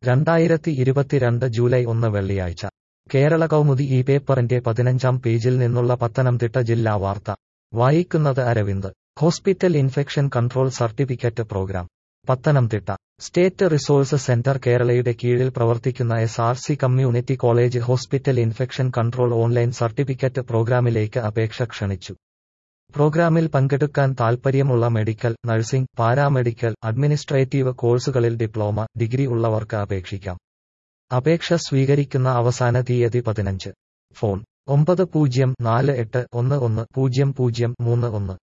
രണ്ടായിരത്തി ഇരുപത്തിരണ്ട് ജൂലൈ ഒന്ന് വെള്ളിയാഴ്ച കേരള കൗമുദി ഈ പേപ്പറിന്റെ പതിനഞ്ചാം പേജിൽ നിന്നുള്ള പത്തനംതിട്ട ജില്ലാ വാർത്ത വായിക്കുന്നത് Aravind hospital infection control certificate programme Pathanamthitta State Resource Centre കേരളയുടെ കീഴിൽ പ്രവർത്തിക്കുന്ന S R C Community College hospital infection control online certificate പ്രോഗ്രാമിലേക്ക് അപേക്ഷ ക്ഷണിച്ചു പ്രോഗ്രാമിൽ പങ്കെടുക്കാൻ താൽപ്പര്യമുള്ള മെഡിക്കൽ നഴ്സിംഗ് പാരാമെഡിക്കൽ അഡ്മിനിസ്ട്രേറ്റീവ് കോഴ്സുകളിൽ ഡിപ്ലോമ ഡിഗ്രി ഉള്ളവർക്ക് അപേക്ഷിക്കാം അപേക്ഷ സ്വീകരിക്കുന്ന അവസാന തീയതി പതിനഞ്ച് ഫോൺ ഒമ്പത് പൂജ്യം നാല് എട്ട് ഒന്ന് ഒന്ന് പൂജ്യം പൂജ്യം മൂന്ന് ഒന്ന്